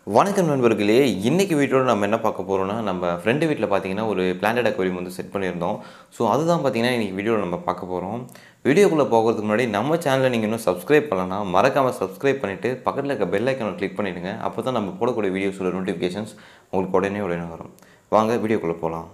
வணக்கம் நண்பர்களே இன்றைக்கி வீடியோவில் நம்ம என்ன பார்க்க போகிறோம்னா நம்ம ஃப்ரெண்டு வீட்டில் பார்த்தீங்கன்னா ஒரு பிளான்டட் அக்வேரியம் வந்து செட் பண்ணியிருந்தோம் ஸோ அதுதான் பார்த்தீங்கன்னா இன்றைக்கி வீடியோவில் நம்ம பார்க்க போகிறோம் வீடியோக்குள்ளே போகிறதுக்கு முன்னாடி நம்ம சேனலை நீங்கள் இன்னும் சப்ஸ்கிரைப் பண்ணலன்னா மறக்காமல் சப்ஸ்கிரைப் பண்ணிவிட்டு பக்கத்தில் இருக்க பெல் ஐக்கனை கிளிக் பண்ணிவிடுங்க அப்போ தான் நம்ம போடக்கூடிய வீடியோஸோட நோட்டிஃபிகேஷன்ஸ் உங்களுக்கு உடனே உடனே வரும் வாங்க வீடியோக்குள்ளே போகலாம்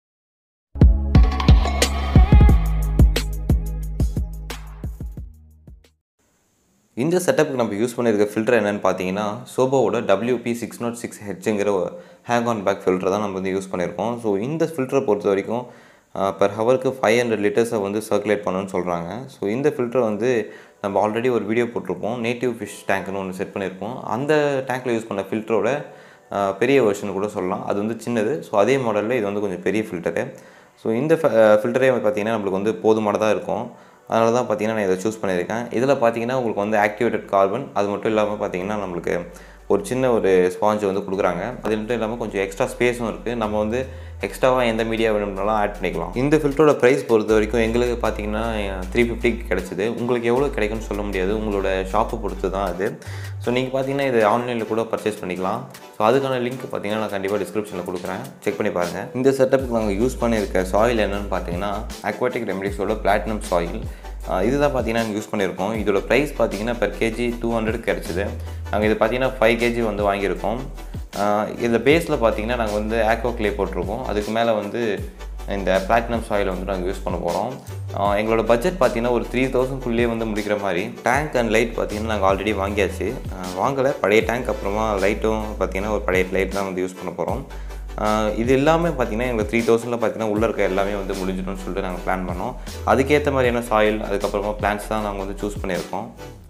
இந்த செட்டப்புக்கு நம்ம யூஸ் பண்ணியிருக்க ஃபில்டர் என்னென்னு பார்த்தீங்கன்னா சோபோவோட டபிள்யூபி சிக்ஸ் நாட் சிக்ஸ் ஹெச்ங்கிற ஹேங் ஆன் பேக் ஃபில்டர் தான் நம்ம வந்து யூஸ் பண்ணியிருக்கோம் ஸோ இந்த ஃபில்டரை பொறுத்த வரைக்கும் பெர் ஹவருக்கு ஃபைவ் ஹண்ட்ரட் லிட்டர்ஸை வந்து சர்க்குலேட் பண்ணணும்னு சொல்கிறாங்க ஸோ இந்த ஃபில்டர் வந்து நம்ம ஆல்ரெடி ஒரு வீடியோ போட்டிருப்போம் நேட்டிவ் ஃபிஷ் டேங்க்னு ஒன்று செட் பண்ணியிருப்போம் அந்த டேங்க்கில் யூஸ் பண்ண ஃபில்டரோட பெரிய வெர்ஷன் கூட சொல்லலாம் அது வந்து சின்னது ஸோ அதே மாடலில் இது வந்து கொஞ்சம் பெரிய ஃபில்டரு ஸோ இந்த ஃபில்டரே பார்த்திங்கன்னா நம்மளுக்கு வந்து போதுமானதாக இருக்கும் அதனால தான் பார்த்தீங்கன்னா நான் இதை சூஸ் பண்ணியிருக்கேன் இதில் பார்த்தீங்கன்னா உங்களுக்கு வந்து ஆக்டிவேட்டட் கார்பன் அது மட்டும் இல்லாமல் பார்த்தீங்கன்னா நம்மளுக்கு ஒரு சின்ன ஒரு ஸ்பாஞ்ச் வந்து கொடுக்குறாங்க அது மட்டும் இல்லாமல் கொஞ்சம் எக்ஸ்ட்ரா ஸ்பேஸும் இருக்குது நம்ம வந்து எக்ஸ்ட்ராவாக எந்த மீடியா வேணும்னாலும் ஆட் பண்ணிக்கலாம் இந்த ஃபில்டரோட ப்ரைஸ் பொறுத்த வரைக்கும் எங்களுக்கு பார்த்தீங்கன்னா த்ரீ ஃபிஃப்டிக்கு கிடச்சிது உங்களுக்கு எவ்வளோ கிடைக்கும்னு சொல்ல முடியாது உங்களோட ஷாப்பை பொறுத்து தான் அது ஸோ நீங்கள் பார்த்தீங்கன்னா இது ஆன்லைனில் கூட பர்ச்சேஸ் பண்ணிக்கலாம் ஸோ அதுக்கான லிங்க் பார்த்தீங்கன்னா நான் கண்டிப்பாக டிஸ்கிரிப்ஷனில் கொடுக்குறேன் செக் பண்ணி பாருங்கள் இந்த செட்டப்புக்கு நாங்கள் யூஸ் பண்ணியிருக்க சாயில் என்னென்னு பார்த்தீங்கன்னா அக்வாட்டிக் ரெமடிஸோட பிளாட்டினம் சாயில் இதுதான் பார்த்தீங்கன்னா நாங்கள் யூஸ் பண்ணியிருக்கோம் இதோட ப்ரைஸ் பார்த்தீங்கன்னா பெர் கேஜி டூ ஹண்ட்ரட் கிடச்சிது நாங்கள் இது பார்த்தீங்கன்னா ஃபைவ் கேஜி வந்து வாங்கியிருக்கோம் இதில் பேஸில் பார்த்தீங்கன்னா நாங்கள் வந்து ஆக்வா கிளே போட்டிருக்கோம் அதுக்கு மேலே வந்து இந்த பிளாட்டினம் சாயில் வந்து நாங்கள் யூஸ் பண்ண போகிறோம் எங்களோட பட்ஜெட் பார்த்தீங்கன்னா ஒரு த்ரீ தௌசண்ட்குள்ளேயே வந்து முடிக்கிற மாதிரி டேங்க் அண்ட் லைட் பார்த்தீங்கன்னா நாங்கள் ஆல்ரெடி வாங்கியாச்சு வாங்கலை பழைய டேங்க் அப்புறமா லைட்டும் பார்த்தீங்கன்னா ஒரு பழைய லைட் தான் வந்து யூஸ் பண்ண போகிறோம் இது எல்லாமே பார்த்திங்கன்னா எங்களுக்கு த்ரீ தௌசண்டில் பார்த்தீங்கன்னா உள்ளே இருக்க எல்லாமே வந்து முடிஞ்சிடும்னு சொல்லிட்டு நாங்கள் பிளான் பண்ணோம் அதுக்கேற்ற மாதிரியான சாயில் அதுக்கப்புறமா பிளான்ஸ் தான் நாங்கள் வந்து சூஸ் பண்ணியிருக்கோம்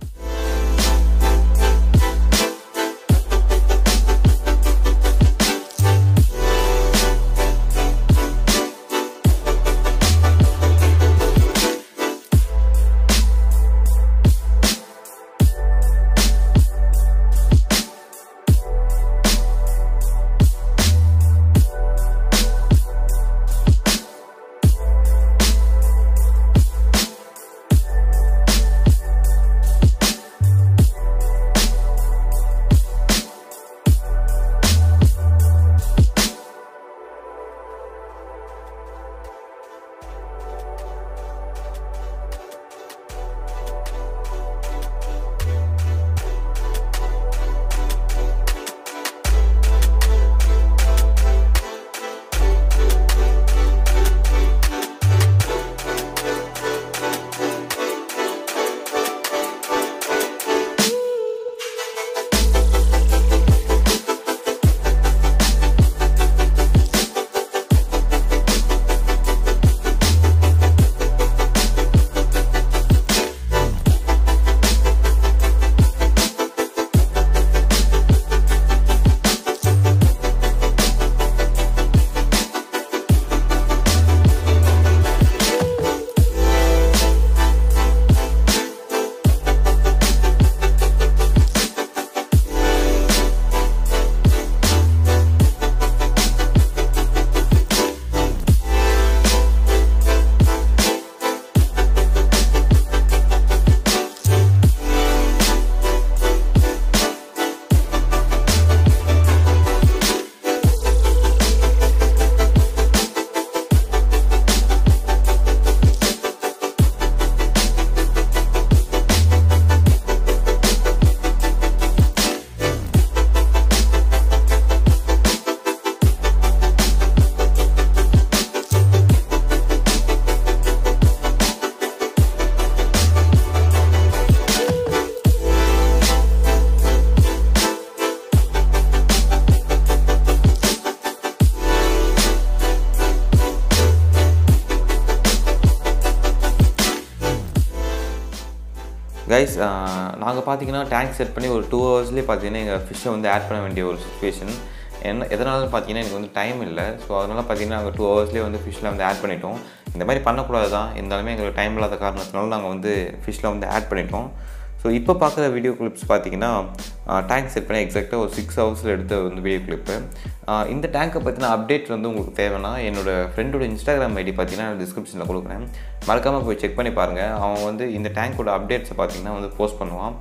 கைஸ் நாங்கள் பார்த்தீங்கன்னா டேங்க் செட் பண்ணி ஒரு டூ ஹவர்ஸ்லேயே பார்த்தீங்கன்னா எங்கள் ஃபிஷ்ஷை வந்து ஆட் பண்ண வேண்டிய ஒரு சுச்சுவேஷன் என்ன எதனால பார்த்தீங்கன்னா எனக்கு வந்து டைம் இல்லை ஸோ அதனால் பார்த்தீங்கன்னா நாங்கள் டூ ஹவர்ஸ்லேயே வந்து ஃபிஷ்ஷில் வந்து ஆட் பண்ணிட்டோம் இந்த மாதிரி பண்ணக்கூடாது தான் இருந்தாலுமே எங்களுக்கு டைம் இல்லாத காரணத்தினால நாங்கள் வந்து ஃபிஷ்ஷில் வந்து ஆட் பண்ணிட்டோம் ஸோ இப்போ பார்க்குற வீடியோ கிளிப்ஸ் பார்த்தீங்கன்னா டேங்க் செட் பண்ணி எக்ஸாக்டாக ஒரு சிக்ஸ் ஹவர்ஸில் எடுத்த வந்து வீடியோ கிளிப்பு இந்த டேங்க்கை பற்றின அப்டேட் வந்து உங்களுக்கு தேவைன்னா என்னோடய ஃப்ரெண்டோட இன்ஸ்டாகிராம் ஐடி பார்த்தீங்கன்னா டிஸ்கிரிப்ஷனில் கொடுக்குறேன் மறக்காமல் போய் செக் பண்ணி பாருங்கள் அவன் வந்து இந்த டேங்க்கோட அப்டேட்ஸை பார்த்தீங்கன்னா வந்து போஸ்ட் பண்ணுவான்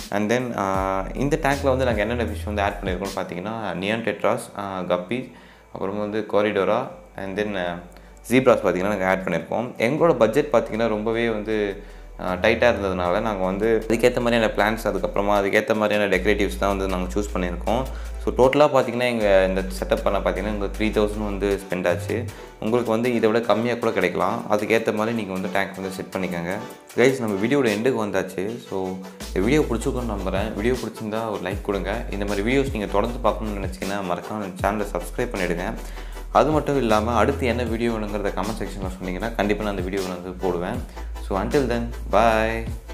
அண்ட் தென் இந்த டேங்க்கில் வந்து நாங்கள் என்னென்ன ஃபிஷ் வந்து ஆட் பண்ணியிருக்கோம்னு பார்த்தீங்கன்னா நியான் டெட்ராஸ் கப்பி அப்புறம் வந்து காரிடோரா அண்ட் தென் ஜீப்ராஸ் பார்த்திங்கன்னா நாங்கள் ஆட் பண்ணியிருக்கோம் எங்களோட பட்ஜெட் பார்த்திங்கன்னா ரொம்பவே வந்து டைட்டாக இருந்ததுனால நாங்கள் வந்து அதுக்கேற்ற மாதிரியான பிளான்ஸ் அதுக்கப்புறமா அதுக்கேற்ற மாதிரியான டெக்கரேட்டிவ்ஸ் தான் வந்து நாங்கள் சூஸ் பண்ணியிருக்கோம் ஸோ டோட்டலாக பார்த்தீங்கன்னா எங்கள் இந்த செட்டப் பண்ண பார்த்தீங்கன்னா எங்கள் த்ரீ தௌசண்ட் வந்து ஸ்பெண்ட் ஆச்சு உங்களுக்கு வந்து இதை விட கம்மியாக கூட கிடைக்கலாம் அதுக்கேற்ற மாதிரி நீங்கள் வந்து டேங்க் வந்து செட் பண்ணிக்கோங்க கைஸ் நம்ம வீடியோட எண்டுக்கு வந்தாச்சு ஸோ இந்த வீடியோ பிடிச்சிருக்குன்னு நம்புகிறேன் வீடியோ பிடிச்சிருந்தா ஒரு லைக் கொடுங்க இந்த மாதிரி வீடியோஸ் நீங்கள் தொடர்ந்து பார்க்கணும்னு நினச்சிங்கன்னா மறக்காம சேனலை சப்ஸ்கிரைப் பண்ணிவிடுங்க அது மட்டும் இல்லாமல் அடுத்து என்ன வீடியோ வேணுங்கிறத கமெண்ட் செக்ஷனில் சொன்னீங்கன்னா கண்டிப்பாக நான் அந்த வீடியோ வந்து போடுவேன் ஸோ அன்டில் தென் பாய்